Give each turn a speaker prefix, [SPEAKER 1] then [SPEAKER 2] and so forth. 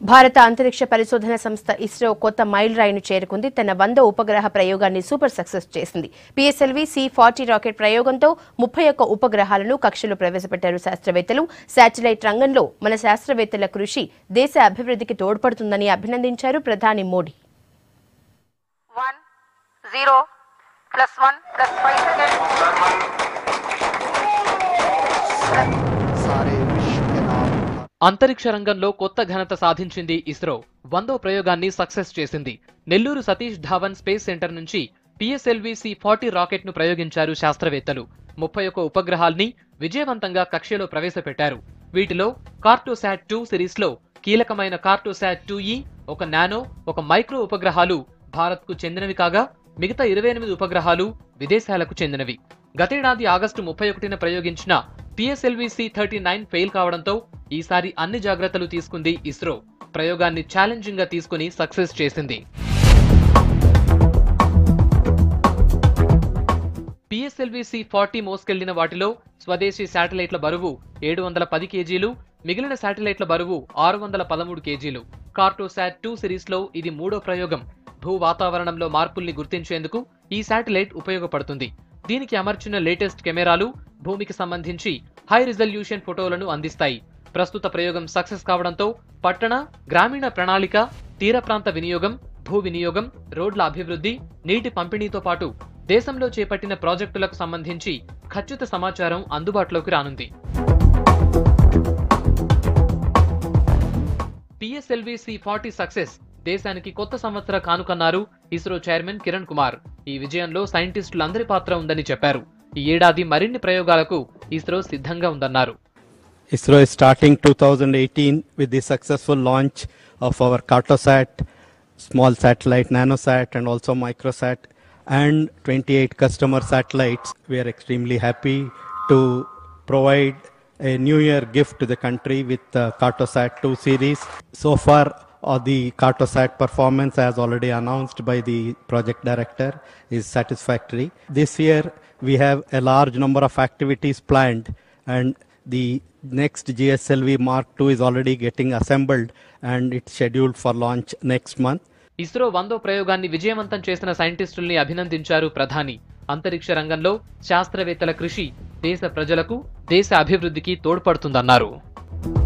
[SPEAKER 1] భారత అంతరిక్ష పరిశోధన సంస్థ ఇస్రో కొత్త మైల్ రాయిను చేరుకుంది తన వంద ఉపగ్రహ ప్రయోగాన్ని సూపర్ సక్సెస్ చేసింది పిఎస్ఎల్వి సి ఫార్టీ రాకెట్ ప్రయోగంతో ముప్పై ఒక్క ఉపగ్రహాలను కక్షలో ప్రవేశపెట్టారు శాస్త్రవేత్తలు శాటిలైట్ రంగంలో మన శాస్త్రవేత్తల కృషి దేశ అభివృద్ధికి తోడ్పడుతుందని అభినందించారు ప్రధాని Modi
[SPEAKER 2] one zero plus one plus five seconds.
[SPEAKER 3] सारे विश्व के नाम
[SPEAKER 4] అంతరిక్ష రంగంలో కొత్త ఘనత సాధించింది ఇస్రో వందో ప్రయోగాన్ని సక్సెస్ చేసింది నెల్లూరు సతీష్ ధావన్ స్పేస్ సెంటర్ నుంచి పిఎస్ఎల్వి సి ఫార్టీ రాకెట్ ను ప్రయోగించారు శాస్త్రవేత్తలు ముప్పై ఒక్క ఉపగ్రహాల్ని విజయవంతంగా కక్షలో ప్రవేశపెట్టారు వీటిలో కార్టోసాట్ టూ సిరీస్ లో కీలకమైన కార్టోసాట్ టూ ఈ ఒక నానో ఒక మైక్రో ఉపగ్రహాలు భారత్ కు చెందినవి కాగా మిగతా ఇరవై ఎనిమిది ఉపగ్రహాలు విదేశాలకు చెందినవి గతేడాది ఆగస్టు ముప్పై ఒకటిన ప్రయోగించిన PSLV C thirty nine fail కావడంతో ఈసారి అన్ని జాగ్రత్తలు తీసుకుంది ఇస్రో ప్రయోగాన్ని ఛాలెంజింగ్ గా తీసుకుని సక్సెస్ చేసింది పిఎస్ఎల్వి సి ఫార్టీ మోసుకెళ్లిన వాటిలో స్వదేశీ శాటిలైట్ల బరువు ఏడు వందల పది కేజీలు మిగిలిన శాటిలైట్ల బరువు ఆరు వందల పదమూడు కేజీలు కార్టోసాట్ టూ సిరీస్ లో ఇది మూడో ప్రయోగం భూ వాతావరణంలో మార్పుల్ని గుర్తించేందుకు ఈ శాటిలైట్ ఉపయోగపడుతుంది దీనికి అమర్చిన లేటెస్ట్ కెమెరాలు భూమికి సంబంధించి హై రిజల్యూషన్ ఫోటోలను అందిస్తాయి ప్రస్తుత ప్రయోగం సక్సెస్ కావడంతో పట్టణ గ్రామీణ ప్రణాళిక తీర ప్రాంత వినియోగం భూ వినియోగం రోడ్ల అభివృద్ధి నీటి పంపిణీతో పాటు దేశంలో చేపట్టిన ప్రాజెక్టులకు సంబంధించి ఖచ్చిత సమాచారం అందుబాటులోకి రానుంది పిఎస్ఎల్వి సి ఫార్టీ సక్సెస్ దేశానికి కొత్త సంవత్సర కానుకన్నారు ఇస్రో చైర్మన్ కిరణ్ కుమార్ ఈ విజయంలో సైంటిస్టులందరి పాత్ర ఉందని చెప్పారు ఈ ఏడాది మరిన్ని ప్రయోగాలకు ఇస్రో సిద్ధంగా ఉందన్నారు
[SPEAKER 5] ISRO is starting 2018 with the successful launch of our Cartosat, small satellite, nanosat, and also microsat, and 28 customer satellites. We are extremely happy to provide a New Year gift to the country with the Cartosat 2 series. So far, uh, the Cartosat performance, as already announced by the project director, is satisfactory. This year, we have a large number of activities planned, and the next GSLV Mark II is already getting assembled and it's scheduled for launch next month.
[SPEAKER 4] ISRO వందో ప్రయోగాన్ని విజయవంతం చేసిన సైంటిస్టుల్ని అభినందించారు ప్రధాని అంతరిక్ష రంగంలో శాస్త్రవేత్తల కృషి దేశ ప్రజలకు దేశ అభివృద్ధికి తోడ్పడుతుందన్నారు